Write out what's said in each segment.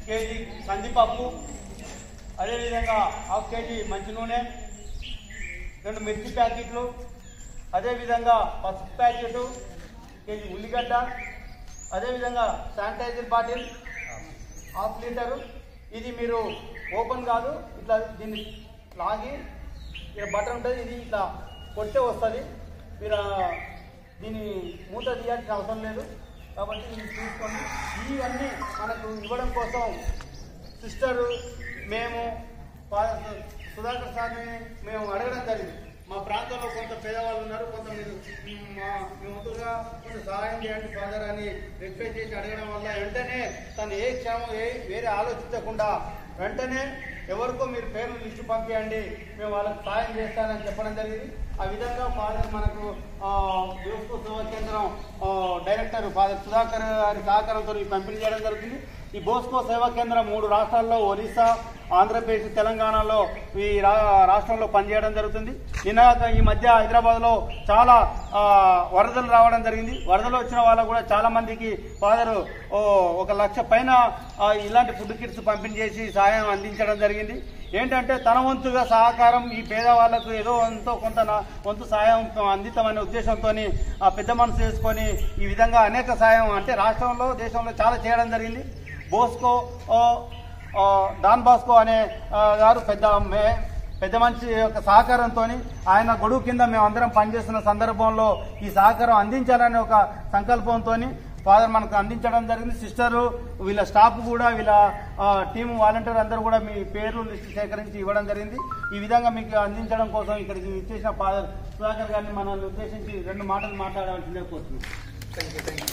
KG కందిపప్పు అదేవిధంగా half KG మంచి నూనె రెండు మిర్చి ప్యాకెట్లు అదేవిధంగా పసుపు ప్యాకెట్ కేజీ ఉల్లిగడ్డ అదేవిధంగా శానిటైజర్ బాటిల్ హాఫ్ లీటరు ఇది మీరు ఓపెన్ కాదు ఇట్లా దీన్ని లాగి ఇక్కడ బటన్ ఉంటుంది ఇది ఇట్లా కొట్టే వస్తుంది మీరు ఆ, దీన్ని మూత తీయాల్సిన అవసరం లేదు కాబట్టి ఇది చూసుకోండి ఇవన్నీ మనకు ఇవ్వడం కోసం సిస్టరు మేము ఫా- సుధాకర్ సార్ని మేము అడగడం జరిగింది మా ప్రాంతంలో కొంత పేదవాళ్ళు ఉన్నారు కొంత మీరు మ్, మా మీ వంతుగా కొంచెం సహాయం చేయండి ఫాదర్ అని రిక్వెస్ట్ చేసి అడగడం వల్ల వెంటనే తను ఏ క్షేమం ఏ వేరే ఆలోచించకుండా వెంటనే ఎవరికో మీరు పేర్లు లిస్టు పంపించండి మేము వాళ్ళకి సహాయం చేస్తానని చెప్పడం జరిగింది ఆ విధంగా ఫాదర్ మనకు ఆ, యోస్కో సేవా కేంద్రం ఆ, డైరెక్టర్ ఫాదర్ సుధాకర్ గారి సహకారంతో ఈ పంపిణీ చేయడం జరుగుతుంది ఈ బోస్కో సేవా కేంద్రం మూడు రాష్ట్రాల్లో ఒరిస్సా ఆంధ్రప్రదేశ్ తెలంగాణలో ఈ రా- రాష్ట్రంలో పనిచేయడం జరుగుతుంది నిన్న ఈ మధ్య హైదరాబాద్లో చాలా ఆ, వరదలు రావడం జరిగింది వరదలు వచ్చిన వాళ్ళకు కూడా చాలా మందికి ఫాదర్ ఒక లక్ష పైన ఆ, ఇలాంటి ఫుడ్ కిట్స్ పంపిణీ చేసి సహాయం అందించడం జరిగింది ఏంటంటే తన వంతుగా సహకారం ఈ పేదవాళ్లకు ఏదో ఎంతో కొంత నా వంతు సాయం అందిస్తామనే ఉద్దేశంతో ఆ పెద్ద మనసు చేసుకొని ఈ విధంగా అనేక సాయం అంటే రాష్ట్రంలో దేశంలో చాలా చేయడం జరిగింది బోస్కో ఆ, ఆ, డాన్ బాస్కో అనే ఆ, గారు పెద్ద మే- పెద్ద మనిషి యొక్క సహకారంతో ఆయన గొడుగు కింద మేము అందరం పనిచేస్తున్న సందర్భంలో ఈ సహకారం అందించాలనే ఒక సంకల్పంతో ఫాదర్ మనకు అందించడం జరిగింది సిస్టరు వీళ్ళ స్టాఫ్ కూడా వీళ్ళ టీం వాలంటీర్ అందరూ కూడా మీ పేర్లు లిస్టు సేకరించి ఇవ్వడం జరిగింది ఈ విధంగా మీకు అందించడం కోసం ఇక్కడికి ఇచ్చేసిన ఫాదర్ సుధాకర్ గారిని మనల్ని ఉద్దేశించి రెండు మాటలు మాట్లాడవలసిందే కోరుతున్నాను థ్యాంక్ యూ థ్యాంక్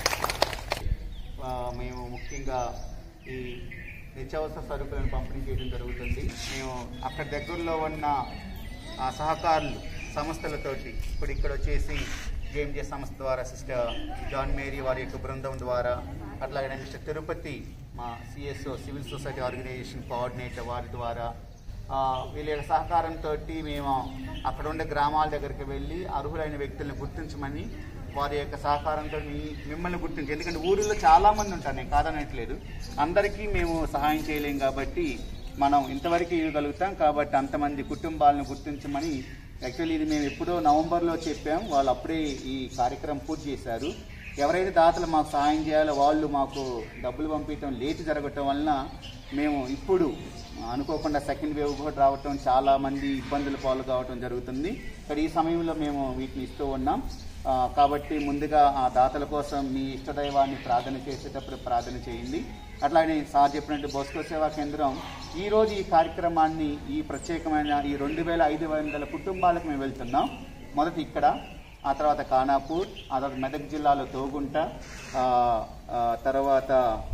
యూ మేము ముఖ్యంగా ఈ నిత్యావసర సరుకులను పంపిణీ చేయడం జరుగుతుంది మేము అక్కడ దగ్గరలో ఉన్న ఆ సహకారులు సంస్థలతోటి ఇప్పుడు ఇక్కడ వచ్చేసి జేఎంజే సంస్థ ద్వారా సిస్టర్ జాన్ మేరీ వారి యొక్క బృందం ద్వారా అట్లాగే మిస్టర్ తిరుపతి మా CSO civil society organisation coordinator వారి ద్వారా ఆ, వీళ్ళ యొక్క సహకారంతో మేము అక్కడ ఉండే గ్రామాల దగ్గరికి వెళ్ళి అర్హులైన వ్యక్తులను గుర్తించమని వారి యొక్క సహకారంతో మీ- మిమ్మల్ని గుర్తించి ఎందుకంటే ఊరిలో చాలా మంది ఉంటారు నేను కాదనట్లేదు అందరికీ మేము సహాయం చేయలేం కాబట్టి మనం ఇంతవరకు ఇవ్వగలుగుతాం కాబట్టి అంతమంది కుటుంబాలను గుర్తించమని యాక్చువల్లీ ఇది మేము ఎప్పుడో నవంబర్లో చెప్పాం వాళ్ళు అప్పుడే ఈ కార్యక్రమం పూర్తి చేశారు ఎవరైతే దాతలు మాకు సహాయం చేయాలో వాళ్ళు మాకు డబ్బులు పంపించడం లేట్ జరగటం వలన మేము ఇప్పుడు అనుకోకుండా సెకండ్ వేవ్ కూడా రావటం చాలా మంది ఇబ్బందులు పాలు కావటం జరుగుతుంది ఇక్కడ ఈ సమయంలో మేము వీటిని ఇస్తూ ఉన్నాం ఆ, కాబట్టి ముందుగా ఆ దాతల కోసం మీ ఇష్టదైవాన్ని ప్రార్థన చేసేటప్పుడు ప్రార్థన చేయండి అట్లానే సార్ చెప్పినట్టు బోస్కో సేవా కేంద్రం ఈ రోజు ఈ కార్యక్రమాన్ని ఈ ప్రత్యేకమైన ఈ రెండు వేల ఐదు వందల కుటుంబాలకు మేము వెళ్తున్నాం మొదటి ఇక్కడ ఆ తర్వాత ఖానాపూర్ ఆ తర్వాత మెదక్ జిల్లాలో తోగుంట ఆ, ఆ, తర్వాత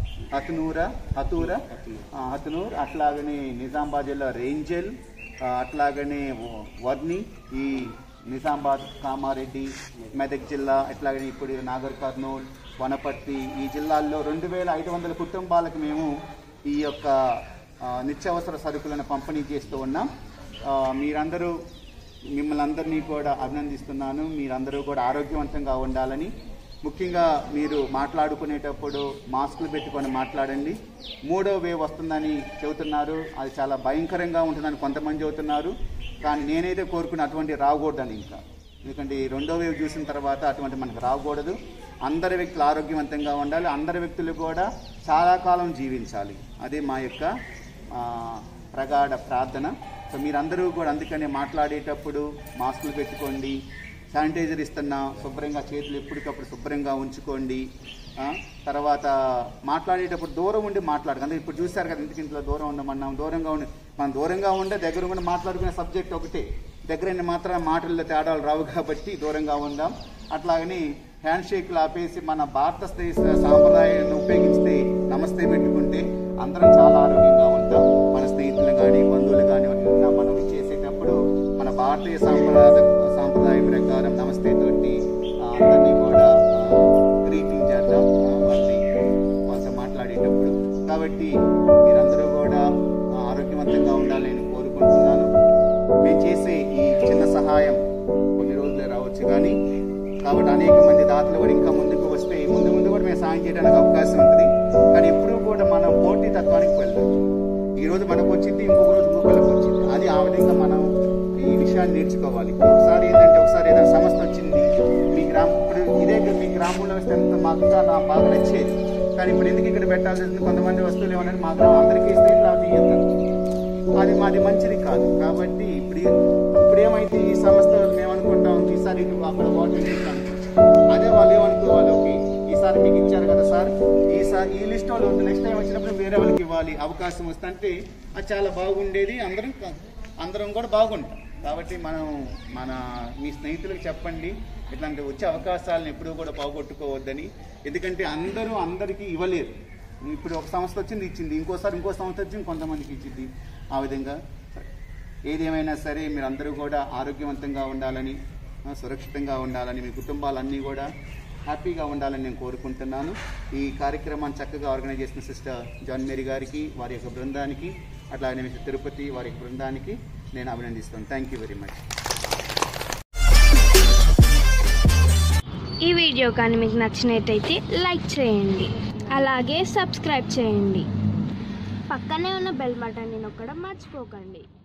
హతునూర హతూర ఆ, హతునూర్ అట్లాగనే నిజామాబాద్ జిల్లా రేంజల్ ఆ, అట్లాగనే వర్ని ఈ నిజామాబాద్ కామారెడ్డి మెదక్ జిల్లా అట్లాగనే ఇప్పుడు నాగర్ కర్నూల్ వనపర్తి ఈ జిల్లాల్లో రెండు వేల ఐదు వందల కుటుంబాలకు మేము ఈ యొక్క ఆ, నిత్యావసర సరుకులను పంపిణీ చేస్తూ ఉన్నాం ఆ, మీరందరూ మిమ్మల్ని అందరినీ కూడా అభినందిస్తున్నాను మీరందరూ కూడా ఆరోగ్యవంతంగా ఉండాలని ముఖ్యంగా మీరు మాట్లాడుకునేటప్పుడు మాస్కులు పెట్టుకొని మాట్లాడండి మూడో వేవ్ వస్తుందని చెబుతున్నారు అది చాలా భయంకరంగా ఉంటుందని కొంతమంది చెబుతున్నారు కానీ నేనైతే కోరుకున్న అటువంటి రాకూడదని ఇంకా ఎందుకంటే ఈ రెండో వేవ్ చూసిన తర్వాత అటువంటి మనకు రాకూడదు అందరి వ్యక్తులు ఆరోగ్యవంతంగా ఉండాలి అందరి వ్యక్తులు కూడా చాలా కాలం జీవించాలి అదే మా యొక్క ఆ, ప్రగాఢ ప్రార్థన సో మీరందరూ కూడా అందుకనే మాట్లాడేటప్పుడు మాస్కులు పెట్టుకోండి శానిటైజర్ ఇస్తున్నా శుభ్రంగా చేతులు ఎప్పటికప్పుడు శుభ్రంగా ఉంచుకోండి ఆ, తర్వాత మాట్లాడేటప్పుడు దూరం ఉండి మాట్లాడక అంటే ఇప్పుడు చూశారు కదా ఇంటికి ఇంట్లో దూరం ఉండమన్నాం దూరంగా ఉండి మనం దూరంగా ఉండే దగ్గర ఉండి మాట్లాడుకునే సబ్జెక్ట్ ఒకటే దగ్గర మాత్రం మాటల్లో తేడాలు రావు కాబట్టి దూరంగా ఉందాం అట్లాగని హ్యాండ్ షేక్లు ఆపేసి మన భారత దేశ సాంప్రదాయాన్ని ఉపయోగిస్తే నమస్తే పెట్టుకుంటే అందరం చాలా ఆరోగ్యంగా ఉంటాం మన స్నేహితులు కానీ బంధువులు కానీ ఎవరైనా మనం చేసేటప్పుడు మన భారతీయ సాంప్రదాయ సాంప్రదాయం ప్రకారం నమస్తే తోటి ఆ, అందరినీ కూడా గ్రీటింగ్ చేద్దాం ఆ, వాళ్ళని వాళ్ళతో మాట్లాడేటప్పుడు కాబట్టి మీరందరూ కూడా ఆ, ఆరోగ్యవంతంగా ఉండాలని నేను కోరుకుంటున్నాను మేము చేసే ఈ చిన్న సహాయం కొన్ని రోజులే రావచ్చు కానీ కాబట్టి అనేక మంది దాతలు కూడా ఇంకా ముందుకు వస్తే ముందు ముందు కూడా మేము సాయం చేయడానికి అవకాశం ఉంటుంది కానీ ఎప్పుడూ కూడా మనం పోటీ తత్వానికి వెళ్ళచ్చు ఈ రోజు మనకు వచ్చింది ఇంకొక రోజు ఇంకొకరికి వచ్చింది అది ఆ విధంగా మనం ఈ విషయాన్ని నేర్చుకోవాలి ఒకసారి ఏంటంటే ఒకసారి ఏదైనా సమస్య వచ్చింది మీ గ్రామం ఇప్పుడు ఇదే మీ గ్రామంలో వస్తే ఎంత మాకు ఇంకా నాకు బాగా నచ్చేది కానీ ఇప్పుడు ఎందుకు ఇక్కడ పెట్టాల్సి వస్తుంది కొంతమంది వస్తువులు ఏమన్నా మా గ్రామం అందరికీ ఇస్తే లేకపోతే ఇయ్యద్దు అది మాది మంచిది కాదు కాబట్టి ఇప్పుడు ఇప్పుడు ఏమైతే ఈ సంస్థ మేము అనుకుంటాం ఈసారి ఇటు అక్కడ వాటర్ ఇస్తాను అదే వాళ్ళు ఏమనుకోవాలి ఓకే ఈసారి మీకు ఇచ్చారు కదా సార్ ఈసారి ఈ లిస్ట్ వాళ్ళు నెక్స్ట్ టైం వచ్చినప్పుడు వేరే వాళ్ళకి ఇవ్వాలి అవకాశం వస్తే అంటే అది చాలా బాగుండేది అందరం క- అందరం కూడా బాగుంటాం కాబట్టి మనం మన మీ స్నేహితులకు చెప్పండి ఇట్లాంటి వచ్చే అవకాశాలను ఎప్పుడూ కూడా పోగొట్టుకోవద్దని ఎందుకంటే అందరూ అందరికీ ఇవ్వలేరు ఇప్పుడు ఒక సంస్థ వచ్చింది ఇచ్చింది ఇంకోసారి ఇంకో సంస్థ వచ్చింది కొంతమందికి ఇచ్చింది ఆ విధంగా ఏదేమైనా సరే మీరు అందరూ కూడా ఆరోగ్యవంతంగా ఉండాలని ఆ, సురక్షితంగా ఉండాలని మీ కుటుంబాలన్నీ కూడా హ్యాపీగా ఉండాలని నేను కోరుకుంటున్నాను ఈ కార్యక్రమాన్ని చక్కగా ఆర్గనైజ్ చేసిన సిస్టర్ జాన్ మేరీ గారికి వారి యొక్క బృందానికి అట్లానే మిస్టర్ తిరుపతి వారి యొక్క బృందానికి నేను అభినందిస్తాను థ్యాంక్ యూ వెరీ మచ్ ఈ వీడియో కానీ మీకు నచ్చినట్టయితే లైక్ చేయండి అలాగే సబ్స్క్రైబ్ చేయండి పక్కనే ఉన్న బెల్ బటన్ని నొక్కడం మర్చిపోకండి